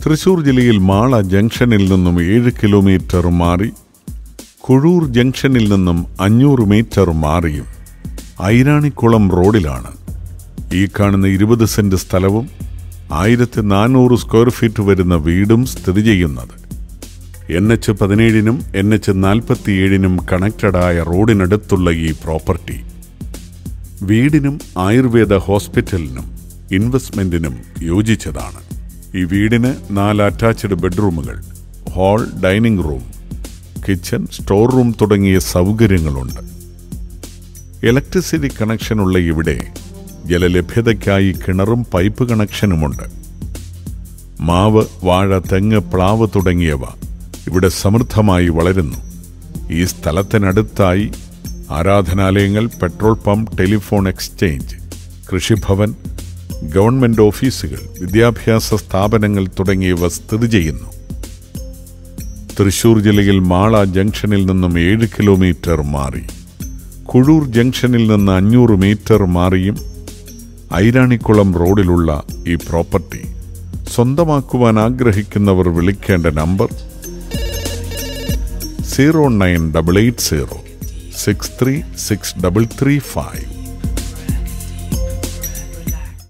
തൃശൂർ ജില്ലയിൽ മാള ജംഗ്ഷനിൽ നിന്നും ഏഴ് കിലോമീറ്റർ മാറി കുഴൂർ ജംഗ്ഷനിൽ നിന്നും അഞ്ഞൂറ് മീറ്റർ മാറിയും ഐരാണിക്കുളം റോഡിലാണ് ഈ കാണുന്ന ഇരുപത് സെന്റ് സ്ഥലവും ആയിരത്തി നാനൂറ് സ്ക്വയർ ഫീറ്റ് വരുന്ന വീടും സ്ഥിതി ചെയ്യുന്നത് എൻ എച്ച് പതിനേഴിനും എൻ എച്ച് നാൽപ്പത്തിയേഴിനും കണക്റ്റഡായ റോഡിനടുത്തുള്ള ഈ പ്രോപ്പർട്ടി വീടിനും ആയുർവേദ ഹോസ്പിറ്റലിനും ഇൻവെസ്റ്റ്മെന്റിനും യോജിച്ചതാണ് ഈ വീടിന് നാല് അറ്റാച്ച്ഡ് ബെഡ്റൂമുകൾ hall dining room kitchen store room തുടങ്ങിയ സൗകര്യങ്ങളുണ്ട് ഇലക്ട്രിസിറ്റി കണക്ഷനുള്ള ഇവിടെ ജലലഭ്യതയ്ക്കായി കിണറും പൈപ്പ് കണക്ഷനുമുണ്ട് മാവ് വാഴ തെങ്ങ് പ്ലാവ് തുടങ്ങിയവ ഇവിടെ സമൃദ്ധമായി വളരുന്നു ഈ സ്ഥലത്തിനടുത്തായി ആരാധനാലയങ്ങൾ petrol pump telephone exchange Krishibhavan government ഓഫീസുകൾ വിദ്യാഭ്യാസ സ്ഥാപനങ്ങൾ തുടങ്ങിയവ സ്ഥിതി ചെയ്യുന്നു തൃശൂർ ജില്ലയിൽ മാള ജംഗ്ഷനിൽ നിന്നും ഏഴ് കിലോമീറ്റർ മാറി കുഴൂർ ജംഗ്ഷനിൽ നിന്ന് അഞ്ഞൂറ് മീറ്റർ മാറിയും ഐരാണിക്കുളം റോഡിലുള്ള ഈ പ്രോപ്പർട്ടി സ്വന്തമാക്കുവാൻ ആഗ്രഹിക്കുന്നവർ വിളിക്കേണ്ട number zero nine double eight zero six three six double three five